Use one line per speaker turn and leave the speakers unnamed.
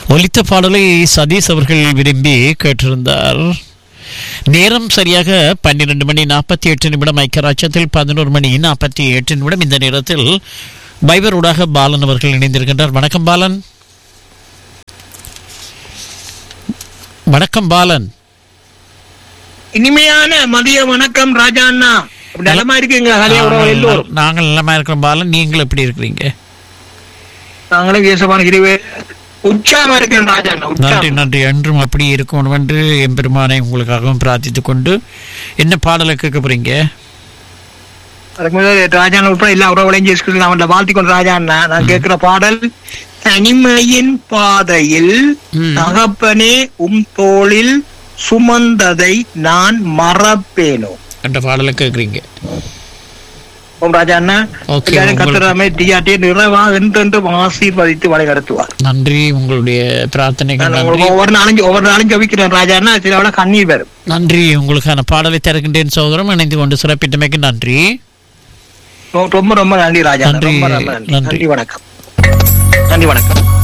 ஒலித்த பாடலை சதீஷ் அவர்கள் விரும்பி கேட்டிருந்தார் நேரம் சரியாக பன்னிரண்டு மணி நாற்பத்தி எட்டு நிமிடம் ஐக்கியராட்சத்தில் பதினோரு மணி நாற்பத்தி எட்டு நிமிடம் இந்த நேரத்தில் பைபர் ஊடாக பாலன் அவர்கள் இணைந்திருக்கின்றார் வணக்கம் பாலன் வணக்கம் பாலன்
இனிமையான மதிய வணக்கம் ராஜா அண்ணா நலமா இருக்கீங்க ஹலியா உறவு எல்லோரும்
நாங்கள் நல்லமா இருக்கிறோம் பாலன் நீங்கள் எப்படி இருக்கிறீங்க
நாங்களும் கேசவான இருவே உற்சாகமா இருக்கேன் ராஜா அண்ணா
நன்றி
உற்சாகம்
நன்றி என்றும் அப்படி இருக்கணும் என்று எம்பெருமானை உங்களுக்காகவும் பிரார்த்தித்துக் கொண்டு என்ன பாடலை கேட்க போறீங்க
அதுக்கு முதல்ல ராஜா அண்ணா உட்பட எல்லா உறவுகளையும் ஜெயிச்சு அவன் வாழ்த்தி கொண்டு ராஜா அண்ணா நான் கேட்கிற பாடல் தனிமையின் பாதையில்
ம்.
தகப்பனே உம் தோளில் சுமந்ததை நான் மறப்பேனோ
என்ற பாடலை கேட்குறீங்க
ஓம் ராஜா அண்ணா
Okay,
எல்லாரும்
உங்களுக்கு-
கத்துறாமே டிஆர்டி நிறைவா என்றென்று ஆசீர்வதித்து வழி நடத்துவார்
நன்றி உங்களுடைய பிரார்த்தனைகள்
நான்
நன்றி
உங்களுக்கு ஒவ்வொரு நாளும் ஒவ்வொரு நாளும் ஜபிக்கிறேன் ராஜா அண்ணா சில விட கண்ணீர் வரும்
நன்றி உங்களுக்கான பாடலை திறக்கின்றேன் சகோதரம் இணைந்து கொண்டு சிறப்பிட்டமைக்கு நன்றி
ரொ- ரொம்ப ரொம்ப நன்றி ராஜா அண்ணா.
நன்றி,
ரொம்ப ரொம்ப நன்றி
நன்றி.
நன்றி வணக்கம் நன்றி வணக்கம்